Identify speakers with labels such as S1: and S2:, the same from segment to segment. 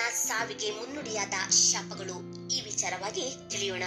S1: ಸಾವಿಗೆ ಮುನ್ನುಡಿಯಾದ ಶಾಪಗಳು ಈ ವಿಚಾರವಾಗಿ ತಿಳಿಯೋಣ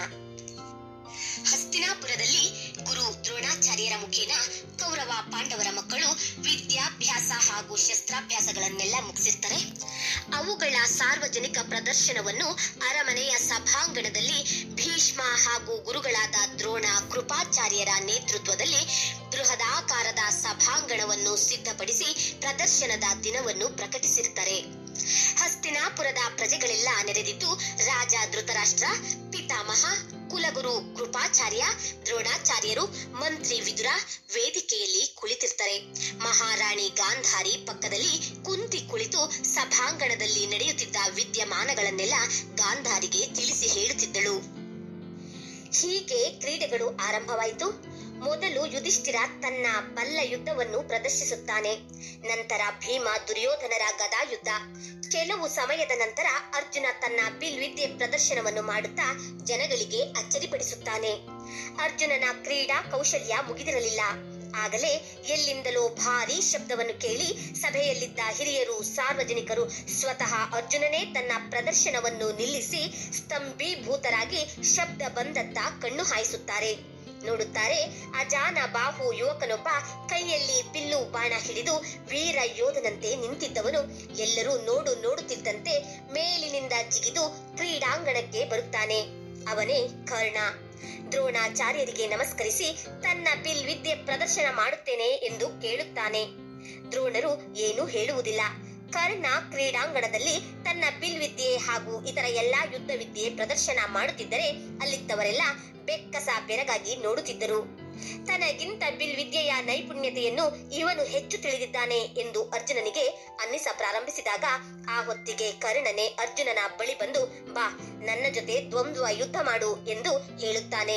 S1: ಹಸ್ತಿನಾಪುರದಲ್ಲಿ ಗುರು ದ್ರೋಣಾಚಾರ್ಯರ ಮುಖೇನ ಕೌರವ ಪಾಂಡವರ ಮಕ್ಕಳು ವಿದ್ಯಾಭ್ಯಾಸ ಹಾಗೂ ಶಸ್ತ್ರಾಭ್ಯಾಸಗಳನ್ನೆಲ್ಲ ಮುಗಿಸಿರ್ತಾರೆ ಅವುಗಳ ಸಾರ್ವಜನಿಕ ಪ್ರದರ್ಶನವನ್ನು ಅರಮನೆಯ ಸಭಾಂಗಣದಲ್ಲಿ ಭೀಷ್ಮ ಹಾಗೂ ಗುರುಗಳಾದ ದ್ರೋಣ ಕೃಪಾಚಾರ್ಯರ ನೇತೃತ್ವದಲ್ಲಿ ಬೃಹದಾಕಾರದ ಸಭಾಂಗಣವನ್ನು ಸಿದ್ಧಪಡಿಸಿ ಪ್ರದರ್ಶನದ ದಿನವನ್ನು ಪ್ರಕಟಿಸಿರ್ತಾರೆ ಹಸ್ತಿನಾಪುರದ ಪ್ರಜೆಗಳೆಲ್ಲ ನೆರೆದಿದ್ದು ರಾಜ ಧೃತರಾಷ್ಟ್ರ ಪಿತಾಮಹ ಕುಲಗುರು ಕೃಪಾಚಾರ್ಯ ದ್ರೋಣಾಚಾರ್ಯರು ಮಂತ್ರಿ ವಿದುರ ವೇದಿಕೆಯಲ್ಲಿ ಕುಳಿತಿರ್ತಾರೆ ಮಹಾರಾಣಿ ಗಾಂಧಾರಿ ಪಕ್ಕದಲ್ಲಿ ಕುಂತಿ ಕುಳಿತು ಸಭಾಂಗಣದಲ್ಲಿ ನಡೆಯುತ್ತಿದ್ದ ವಿದ್ಯಮಾನಗಳನ್ನೆಲ್ಲ ಗಾಂಧಾರಿಗೆ ತಿಳಿಸಿ ಹೇಳುತ್ತಿದ್ದಳು ಹೀಗೆ ಕ್ರೀಡೆಗಳು ಆರಂಭವಾಯಿತು ಮೊದಲು ಯುಧಿಷ್ಠಿರ ತನ್ನ ಬಲ್ಲ ಯುದ್ಧವನ್ನು ಪ್ರದರ್ಶಿಸುತ್ತಾನೆ ನಂತರ ಭೀಮ ದುರ್ಯೋಧನರ ಗದಾ ಯುದ್ಧ ಕೆಲವು ಸಮಯದ ನಂತರ ಅರ್ಜುನ ತನ್ನ ಬಿಲ್ವಿದ್ಯೆ ಪ್ರದರ್ಶನವನ್ನು ಮಾಡುತ್ತಾ ಜನಗಳಿಗೆ ಅಚ್ಚರಿಪಡಿಸುತ್ತಾನೆ ಅರ್ಜುನನ ಕ್ರೀಡಾ ಕೌಶಲ್ಯ ಮುಗಿದಿರಲಿಲ್ಲ ಆಗಲೇ ಎಲ್ಲಿಂದಲೋ ಭಾರಿ ಶಬ್ದವನ್ನು ಕೇಳಿ ಸಭೆಯಲ್ಲಿದ್ದ ಹಿರಿಯರು ಸಾರ್ವಜನಿಕರು ಸ್ವತಃ ಅರ್ಜುನನೇ ತನ್ನ ಪ್ರದರ್ಶನವನ್ನು ನಿಲ್ಲಿಸಿ ಸ್ತಂಭೀಭೂತರಾಗಿ ಶಬ್ದ ಬಂದತ್ತ ಕಣ್ಣು ಹಾಯಿಸುತ್ತಾರೆ ನೋಡುತ್ತಾರೆ ಅಜಾನ ಬಾಹು ಯುವಕನೊಬ್ಬ ಕೈಯಲ್ಲಿ ಬಿಲ್ಲು ಬಾಣ ಹಿಡಿದು ವೀರ ಯೋಧನಂತೆ ನಿಂತಿದ್ದವನು ಎಲ್ಲರೂ ನೋಡು ನೋಡುತ್ತಿದ್ದಂತೆ ಮೇಲಿನಿಂದ ಜಿಗಿದು ಕ್ರೀಡಾಂಗಣಕ್ಕೆ ಬರುತ್ತಾನೆ ಅವನೇ ಕರ್ಣ ದ್ರೋಣಾಚಾರ್ಯರಿಗೆ ನಮಸ್ಕರಿಸಿ ತನ್ನ ಬಿಲ್ ವಿದ್ಯೆ ಪ್ರದರ್ಶನ ಮಾಡುತ್ತೇನೆ ಎಂದು ಕೇಳುತ್ತಾನೆ ದ್ರೋಣರು ಏನೂ ಹೇಳುವುದಿಲ್ಲ ಕರ್ಣ ಕ್ರೀಡಾಂಗಣದಲ್ಲಿ ತನ್ನ ಬಿಲ್ ವಿದ್ಯೆ ಹಾಗೂ ಇತರ ಎಲ್ಲಾ ಯುದ್ಧ ವಿದ್ಯೆ ಪ್ರದರ್ಶನ ಮಾಡುತ್ತಿದ್ದರೆ ಅಲ್ಲಿದ್ದವರೆಲ್ಲ ಬೆಕ್ಕಸ ಬೆರಗಾಗಿ ನೋಡುತ್ತಿದ್ದರು ತನಗಿಂತ ಬಿಲ್ ವಿದ್ಯೆಯ ನೈಪುಣ್ಯತೆಯನ್ನು ಇವನು ಹೆಚ್ಚು ತಿಳಿದಿದ್ದಾನೆ ಎಂದು ಅರ್ಜುನನಿಗೆ ಅನ್ನಿಸ ಪ್ರಾರಂಭಿಸಿದಾಗ ಆ ಹೊತ್ತಿಗೆ ಕರ್ಣನೆ ಅರ್ಜುನನ ಬಳಿ ಬಂದು ಬಾ ನನ್ನ ಜೊತೆ ದ್ವಂದ್ವ ಯುದ್ಧ ಮಾಡು ಎಂದು ಹೇಳುತ್ತಾನೆ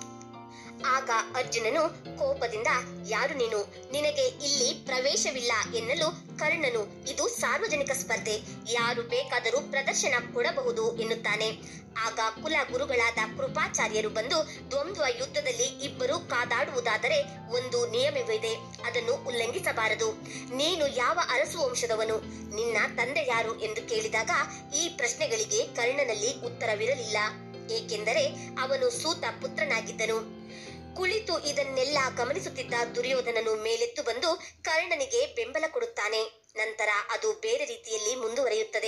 S1: ಆಗ ಅರ್ಜುನನು ಕೋಪದಿಂದ ಯಾರು ನೀನು ನಿನಗೆ ಇಲ್ಲಿ ಪ್ರವೇಶವಿಲ್ಲ ಎನ್ನಲು ಕರ್ಣನು ಇದು ಸಾರ್ವಜನಿಕ ಸ್ಪರ್ಧೆ ಯಾರು ಬೇಕಾದರೂ ಪ್ರದರ್ಶನ ಕೊಡಬಹುದು ಎನ್ನುತ್ತಾನೆ ಆಗ ಕುಲ ಗುರುಗಳಾದ ಕೃಪಾಚಾರ್ಯರು ಬಂದು ದ್ವಂದ್ವ ಯುದ್ಧದಲ್ಲಿ ಇಬ್ಬರು ಕಾದಾಡುವುದಾದರೆ ಒಂದು ನಿಯಮವಿದೆ ಅದನ್ನು ಉಲ್ಲಂಘಿಸಬಾರದು ನೀನು ಯಾವ ಅರಸು ವಂಶದವನು ನಿನ್ನ ತಂದೆ ಯಾರು ಎಂದು ಕೇಳಿದಾಗ ಈ ಪ್ರಶ್ನೆಗಳಿಗೆ ಕರ್ಣನಲ್ಲಿ ಉತ್ತರವಿರಲಿಲ್ಲ ಏಕೆಂದರೆ ಅವನು ಸೂತ ಪುತ್ರನಾಗಿದ್ದನು ಕುಳಿತು ಇದನ್ನೆಲ್ಲ ಗಮನಿಸುತ್ತಿದ್ದ ದುರ್ಯೋಧನನು ಮೇಲೆತ್ತು ಬಂದು ಕರ್ಣನಿಗೆ ಬೆಂಬಲ ಕೊಡುತ್ತಾನೆ ನಂತರ ಅದು ಬೇರೆ ರೀತಿಯಲ್ಲಿ ಮುಂದುವರಿಯುತ್ತದೆ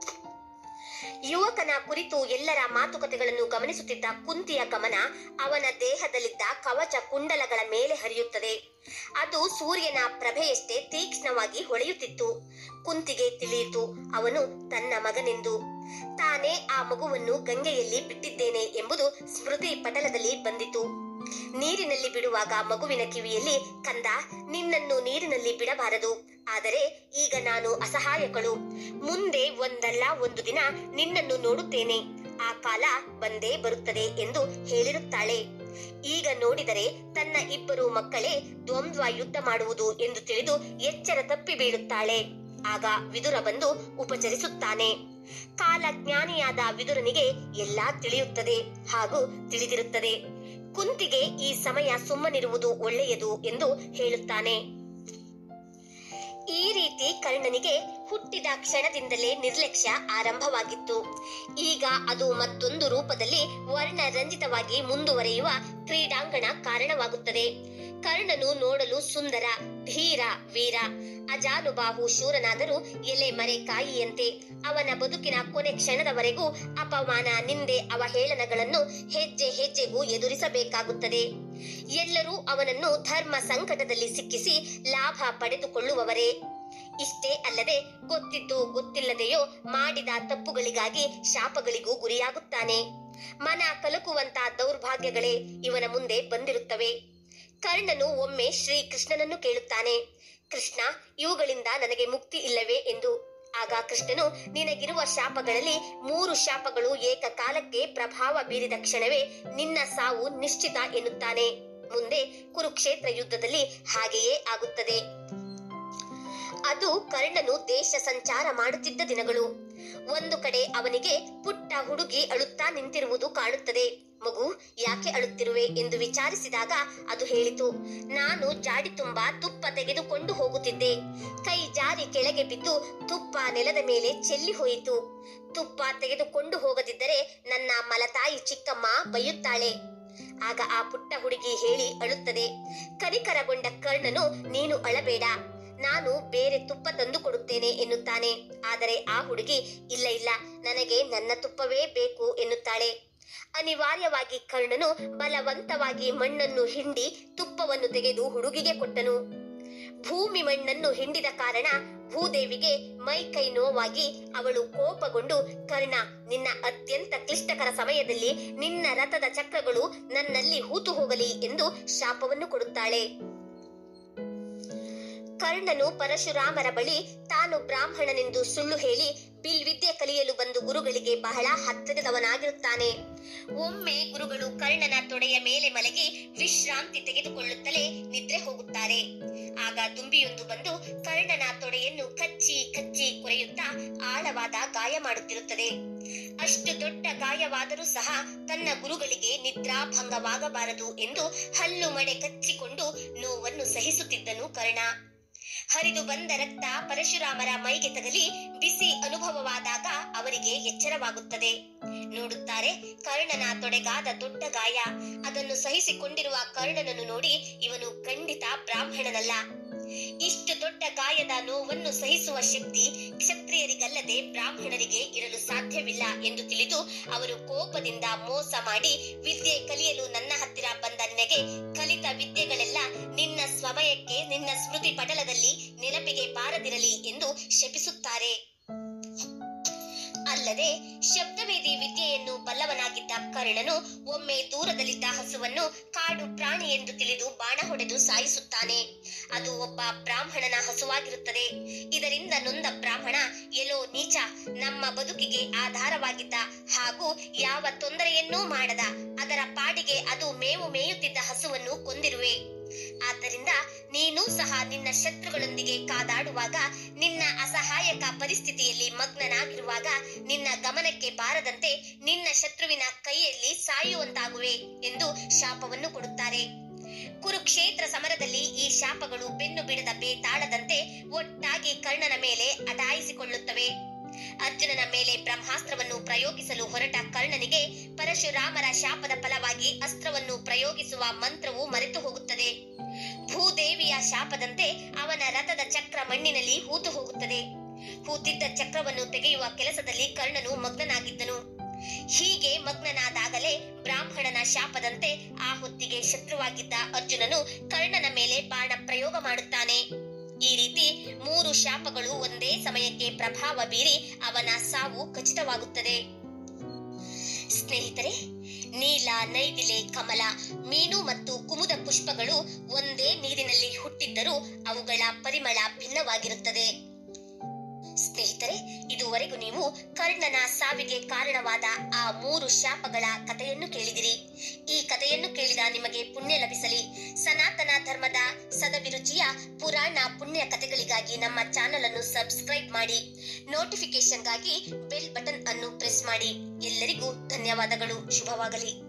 S1: ಯುವಕನ ಕುರಿತು ಎಲ್ಲರ ಮಾತುಕತೆಗಳನ್ನು ಗಮನಿಸುತ್ತಿದ್ದ ಕುಂತಿಯ ಗಮನ ಅವನ ದೇಹದಲ್ಲಿದ್ದ ಕವಚ ಕುಂಡಲಗಳ ಮೇಲೆ ಹರಿಯುತ್ತದೆ ಅದು ಸೂರ್ಯನ ಪ್ರಭೆಯಷ್ಟೇ ತೀಕ್ಷ್ಣವಾಗಿ ಹೊಳೆಯುತ್ತಿತ್ತು ಕುಂತಿಗೆ ತಿಳಿಯಿತು ಅವನು ತನ್ನ ಮಗನೆಂದು ತಾನೇ ಆ ಮಗುವನ್ನು ಗಂಗೆಯಲ್ಲಿ ಬಿಟ್ಟಿದ್ದೇನೆ ಎಂಬುದು ಸ್ಮೃತಿ ಪಟಲದಲ್ಲಿ ಬಂದಿತು ನೀರಿನಲ್ಲಿ ಬಿಡುವಾಗ ಮಗುವಿನ ಕಿವಿಯಲ್ಲಿ ಕಂದ ನಿನ್ನನ್ನು ನೀರಿನಲ್ಲಿ ಬಿಡಬಾರದು ಆದರೆ ಈಗ ನಾನು ಅಸಹಾಯಕಳು ಮುಂದೆ ಒಂದಲ್ಲ ಒಂದು ದಿನ ನಿನ್ನನ್ನು ನೋಡುತ್ತೇನೆ ಆ ಕಾಲ ಬಂದೇ ಬರುತ್ತದೆ ಎಂದು ಹೇಳಿರುತ್ತಾಳೆ ಈಗ ನೋಡಿದರೆ ತನ್ನ ಇಬ್ಬರು ಮಕ್ಕಳೇ ದ್ವಂದ್ವ ಯುದ್ಧ ಮಾಡುವುದು ಎಂದು ತಿಳಿದು ಎಚ್ಚರ ತಪ್ಪಿ ಬೀಳುತ್ತಾಳೆ ಆಗ ವಿದುರ ಬಂದು ಉಪಚರಿಸುತ್ತಾನೆ ಕಾಲಜ್ಞಾನಿಯಾದ ವಿದುರನಿಗೆ ಎಲ್ಲಾ ತಿಳಿಯುತ್ತದೆ ಹಾಗೂ ತಿಳಿದಿರುತ್ತದೆ ಕುಂತಿಗೆ ಈ ಸಮಯ ಸುಮ್ಮನಿರುವುದು ಒಳ್ಳೆಯದು ಎಂದು ಹೇಳುತ್ತಾನೆ ಈ ರೀತಿ ಕರ್ಣನಿಗೆ ಹುಟ್ಟಿದ ಕ್ಷಣದಿಂದಲೇ ನಿರ್ಲಕ್ಷ್ಯ ಆರಂಭವಾಗಿತ್ತು ಈಗ ಅದು ಮತ್ತೊಂದು ರೂಪದಲ್ಲಿ ವರ್ಣರಂಜಿತವಾಗಿ ಮುಂದುವರಿಯುವ ಕ್ರೀಡಾಂಗಣ ಕಾರಣವಾಗುತ್ತದೆ ಕರ್ಣನು ನೋಡಲು ಸುಂದರ ಧೀರ ವೀರ ಅಜಾನುಬಾಹು ಶೂರನಾದರೂ ಎಲೆ ಮರೆ ಕಾಯಿಯಂತೆ ಅವನ ಬದುಕಿನ ಕೊನೆ ಕ್ಷಣದವರೆಗೂ ಅಪಮಾನ ನಿಂದೆ ಅವಹೇಳನಗಳನ್ನು ಹೆಜ್ಜೆ ಹೆಜ್ಜೆಗೂ ಎದುರಿಸಬೇಕಾಗುತ್ತದೆ ಎಲ್ಲರೂ ಅವನನ್ನು ಧರ್ಮ ಸಂಕಟದಲ್ಲಿ ಸಿಕ್ಕಿಸಿ ಲಾಭ ಪಡೆದುಕೊಳ್ಳುವವರೇ ಇಷ್ಟೇ ಅಲ್ಲದೆ ಗೊತ್ತಿದ್ದೋ ಗೊತ್ತಿಲ್ಲದೆಯೋ ಮಾಡಿದ ತಪ್ಪುಗಳಿಗಾಗಿ ಶಾಪಗಳಿಗೂ ಗುರಿಯಾಗುತ್ತಾನೆ ಮನ ಕಲಕುವಂತ ದೌರ್ಭಾಗ್ಯಗಳೇ ಇವನ ಮುಂದೆ ಬಂದಿರುತ್ತವೆ ಕರ್ಣನು ಒಮ್ಮೆ ಶ್ರೀ ಕೃಷ್ಣನನ್ನು ಕೇಳುತ್ತಾನೆ ಕೃಷ್ಣ ಇವುಗಳಿಂದ ನನಗೆ ಮುಕ್ತಿ ಇಲ್ಲವೇ ಎಂದು ಆಗ ಕೃಷ್ಣನು ನಿನಗಿರುವ ಶಾಪಗಳಲ್ಲಿ ಮೂರು ಶಾಪಗಳು ಏಕಕಾಲಕ್ಕೆ ಪ್ರಭಾವ ಬೀರಿದ ಕ್ಷಣವೇ ನಿನ್ನ ಸಾವು ನಿಶ್ಚಿತ ಎನ್ನುತ್ತಾನೆ ಮುಂದೆ ಕುರುಕ್ಷೇತ್ರ ಯುದ್ಧದಲ್ಲಿ ಹಾಗೆಯೇ ಆಗುತ್ತದೆ ಅದು ಕರ್ಣನು ದೇಶ ಸಂಚಾರ ಮಾಡುತ್ತಿದ್ದ ದಿನಗಳು ಒಂದು ಕಡೆ ಅವನಿಗೆ ಪುಟ್ಟ ಹುಡುಗಿ ಅಳುತ್ತಾ ನಿಂತಿರುವುದು ಕಾಣುತ್ತದೆ ಮಗು ಯಾಕೆ ಅಳುತ್ತಿರುವೆ ಎಂದು ವಿಚಾರಿಸಿದಾಗ ಅದು ಹೇಳಿತು ನಾನು ಜಾಡಿ ತುಂಬಾ ತುಪ್ಪ ತೆಗೆದುಕೊಂಡು ಹೋಗುತ್ತಿದ್ದೆ ಕೈ ಜಾರಿ ಕೆಳಗೆ ಬಿದ್ದು ತುಪ್ಪ ನೆಲದ ಮೇಲೆ ಚೆಲ್ಲಿ ಹೋಯಿತು ತುಪ್ಪ ತೆಗೆದುಕೊಂಡು ಹೋಗದಿದ್ದರೆ ನನ್ನ ಮಲತಾಯಿ ಚಿಕ್ಕಮ್ಮ ಬೈಯುತ್ತಾಳೆ ಆಗ ಆ ಪುಟ್ಟ ಹುಡುಗಿ ಹೇಳಿ ಅಳುತ್ತದೆ ಕನಿಕರಗೊಂಡ ಕರ್ಣನು ನೀನು ಅಳಬೇಡ ನಾನು ಬೇರೆ ತುಪ್ಪ ತಂದು ಕೊಡುತ್ತೇನೆ ಎನ್ನುತ್ತಾನೆ ಆದರೆ ಆ ಹುಡುಗಿ ಇಲ್ಲ ಇಲ್ಲ ನನಗೆ ನನ್ನ ತುಪ್ಪವೇ ಬೇಕು ಎನ್ನುತ್ತಾಳೆ ಅನಿವಾರ್ಯವಾಗಿ ಕರ್ಣನು ಬಲವಂತವಾಗಿ ಮಣ್ಣನ್ನು ಹಿಂಡಿ ತುಪ್ಪವನ್ನು ತೆಗೆದು ಹುಡುಗಿಗೆ ಕೊಟ್ಟನು ಭೂಮಿ ಮಣ್ಣನ್ನು ಹಿಂಡಿದ ಕಾರಣ ಭೂದೇವಿಗೆ ಮೈ ಕೈ ನೋವಾಗಿ ಅವಳು ಕೋಪಗೊಂಡು ಕರ್ಣ ನಿನ್ನ ಅತ್ಯಂತ ಕ್ಲಿಷ್ಟಕರ ಸಮಯದಲ್ಲಿ ನಿನ್ನ ರಥದ ಚಕ್ರಗಳು ನನ್ನಲ್ಲಿ ಹೂತು ಹೋಗಲಿ ಎಂದು ಶಾಪವನ್ನು ಕೊಡುತ್ತಾಳೆ ಕರ್ಣನು ಪರಶುರಾಮರ ಬಳಿ ತಾನು ಬ್ರಾಹ್ಮಣನೆಂದು ಸುಳ್ಳು ಹೇಳಿ ಬಿಲ್ವಿದ್ಯೆ ಕಲಿಯಲು ಬಂದು ಗುರುಗಳಿಗೆ ಬಹಳ ಹತ್ತಿರದವನಾಗಿರುತ್ತಾನೆ ಒಮ್ಮೆ ಗುರುಗಳು ಕರ್ಣನ ತೊಡೆಯ ಮೇಲೆ ಮಲಗಿ ವಿಶ್ರಾಂತಿ ತೆಗೆದುಕೊಳ್ಳುತ್ತಲೇ ನಿದ್ರೆ ಹೋಗುತ್ತಾರೆ ಆಗ ದುಂಬಿಯೊಂದು ಬಂದು ಕರ್ಣನ ತೊಡೆಯನ್ನು ಕಚ್ಚಿ ಕಚ್ಚಿ ಕೊರೆಯುತ್ತಾ ಆಳವಾದ ಗಾಯ ಮಾಡುತ್ತಿರುತ್ತದೆ ಅಷ್ಟು ದೊಡ್ಡ ಗಾಯವಾದರೂ ಸಹ ತನ್ನ ಗುರುಗಳಿಗೆ ನಿದ್ರಾಭಂಗವಾಗಬಾರದು ಎಂದು ಹಲ್ಲು ಮಡೆ ಕಚ್ಚಿಕೊಂಡು ನೋವನ್ನು ಸಹಿಸುತ್ತಿದ್ದನು ಕರ್ಣ ಹರಿದು ಬಂದ ರಕ್ತ ಪರಶುರಾಮರ ಮೈಗೆ ತಗಲಿ ಬಿಸಿ ಅನುಭವವಾದಾಗ ಅವರಿಗೆ ಎಚ್ಚರವಾಗುತ್ತದೆ ನೋಡುತ್ತಾರೆ ಕರ್ಣನ ತೊಡೆಗಾದ ದೊಡ್ಡ ಗಾಯ ಅದನ್ನು ಸಹಿಸಿಕೊಂಡಿರುವ ಕರ್ಣನನ್ನು ನೋಡಿ ಇವನು ಖಂಡಿತ ಬ್ರಾಹ್ಮಣನಲ್ಲ ಇಷ್ಟು ದೊಡ್ಡ ಗಾಯದ ನೋವನ್ನು ಸಹಿಸುವ ಶಕ್ತಿ ಕ್ಷತ್ರಿಯರಿಗಲ್ಲದೆ ಬ್ರಾಹ್ಮಣರಿಗೆ ಇರಲು ಸಾಧ್ಯವಿಲ್ಲ ಎಂದು ತಿಳಿದು ಅವರು ಕೋಪದಿಂದ ಮೋಸ ಮಾಡಿ ವಿದ್ಯೆ ಕಲಿಯಲು ನನ್ನ ಹತ್ತಿರ ಬಂದ ನಿನಗೆ ಕಲಿತ ವಿದ್ಯೆಗಳೆಲ್ಲ ನಿನ್ನ ಸ್ವಮಯಕ್ಕೆ ನಿನ್ನ ಸ್ಮೃತಿ ಪಟಲದಲ್ಲಿ ನೆನಪಿಗೆ ಬಾರದಿರಲಿ ಎಂದು ಶಪಿಸುತ್ತಾರೆ ಅಲ್ಲದೆ ಶಬ್ದವೇದಿ ವಿದ್ಯೆಯನ್ನು ಬಲ್ಲವನಾಗಿದ್ದ ಕರ್ಣನು ಒಮ್ಮೆ ದೂರದಲ್ಲಿದ್ದ ಹಸುವನ್ನು ಕಾಡು ಪ್ರಾಣಿ ಎಂದು ತಿಳಿದು ಬಾಣ ಹೊಡೆದು ಸಾಯಿಸುತ್ತಾನೆ ಅದು ಒಬ್ಬ ಬ್ರಾಹ್ಮಣನ ಹಸುವಾಗಿರುತ್ತದೆ ಇದರಿಂದ ನೊಂದ ಬ್ರಾಹ್ಮಣ ಎಲ್ಲೋ ನೀಚ ನಮ್ಮ ಬದುಕಿಗೆ ಆಧಾರವಾಗಿದ್ದ ಹಾಗೂ ಯಾವ ತೊಂದರೆಯನ್ನೂ ಮಾಡದ ಅದರ ಪಾಡಿಗೆ ಅದು ಮೇವು ಮೇಯುತ್ತಿದ್ದ ಹಸುವನ್ನು ಕೊಂದಿರುವೆ ಆದ್ದರಿಂದ ನೀನು ಸಹ ನಿನ್ನ ಶತ್ರುಗಳೊಂದಿಗೆ ಕಾದಾಡುವಾಗ ನಿನ್ನ ಅಸಹಾಯಕ ಪರಿಸ್ಥಿತಿಯಲ್ಲಿ ಮಗ್ನನಾಗಿರುವಾಗ ನಿನ್ನ ಗಮನಕ್ಕೆ ಬಾರದಂತೆ ನಿನ್ನ ಶತ್ರುವಿನ ಕೈಯಲ್ಲಿ ಸಾಯುವಂತಾಗುವೆ ಎಂದು ಶಾಪವನ್ನು ಕೊಡುತ್ತಾರೆ ಕುರುಕ್ಷೇತ್ರ ಸಮರದಲ್ಲಿ ಈ ಶಾಪಗಳು ಬೆನ್ನು ಬಿಡದ ಬೇತಾಳದಂತೆ ಒಟ್ಟಾಗಿ ಕರ್ಣನ ಮೇಲೆ ಅಟಾಯಿಸಿಕೊಳ್ಳುತ್ತವೆ ಅರ್ಜುನನ ಮೇಲೆ ಬ್ರಹ್ಮಾಸ್ತ್ರವನ್ನು ಪ್ರಯೋಗಿಸಲು ಹೊರಟ ಕರ್ಣನಿಗೆ ಪರಶುರಾಮರ ಶಾಪದ ಫಲವಾಗಿ ಅಸ್ತ್ರವನ್ನು ಪ್ರಯೋಗಿಸುವ ಮಂತ್ರವು ಮರೆತು ಹೋಗುತ್ತದೆ ಭೂದೇವಿಯ ಶಾಪದಂತೆ ಅವನ ರಥದ ಚಕ್ರ ಮಣ್ಣಿನಲ್ಲಿ ಹೂತು ಹೋಗುತ್ತದೆ ಹೂತಿದ್ದ ಚಕ್ರವನ್ನು ತೆಗೆಯುವ ಕೆಲಸದಲ್ಲಿ ಕರ್ಣನು ಮಗ್ನನಾಗಿದ್ದನು ಹೀಗೆ ಮಗ್ನನಾದಾಗಲೇ ಬ್ರಾಹ್ಮಣನ ಶಾಪದಂತೆ ಆ ಹೊತ್ತಿಗೆ ಶತ್ರುವಾಗಿದ್ದ ಅರ್ಜುನನು ಕರ್ಣನ ಮೇಲೆ ಬಾಣ ಪ್ರಯೋಗ ಮಾಡುತ್ತಾನೆ ಈ ರೀತಿ ಮೂರು ಶಾಪಗಳು ಒಂದೇ ಸಮಯಕ್ಕೆ ಪ್ರಭಾವ ಬೀರಿ ಅವನ ಸಾವು ಖಚಿತವಾಗುತ್ತದೆ ಸ್ನೇಹಿತರೆ ನೀಲ ನೈದಿಲೆ ಕಮಲ ಮೀನು ಮತ್ತು ಕುಮುದ ಪುಷ್ಪಗಳು ಒಂದೇ ನೀರಿನಲ್ಲಿ ಹುಟ್ಟಿದ್ದರೂ ಅವುಗಳ ಪರಿಮಳ ಭಿನ್ನವಾಗಿರುತ್ತದೆ ಸ್ನೇಹಿತರೆ ಇದುವರೆಗೂ ನೀವು ಕರ್ಣನ ಸಾವಿಗೆ ಕಾರಣವಾದ ಆ ಮೂರು ಶಾಪಗಳ ಕಥೆಯನ್ನು ಕೇಳಿದಿರಿ ಈ ಕಥೆಯನ್ನು ಕೇಳಿದ ನಿಮಗೆ ಪುಣ್ಯ ಲಭಿಸಲಿ ಸನಾತನ ಧರ್ಮದ ಸದಭಿರುಚಿಯ ಪುರಾಣ ಪುಣ್ಯ ಕಥೆಗಳಿಗಾಗಿ ನಮ್ಮ ಚಾನೆಲ್ ಅನ್ನು ಸಬ್ಸ್ಕ್ರೈಬ್ ಮಾಡಿ ನೋಟಿಫಿಕೇಶನ್ಗಾಗಿ ಬೆಲ್ ಬಟನ್ ಅನ್ನು ಪ್ರೆಸ್ ಮಾಡಿ ಎಲ್ಲರಿಗೂ ಧನ್ಯವಾದಗಳು ಶುಭವಾಗಲಿ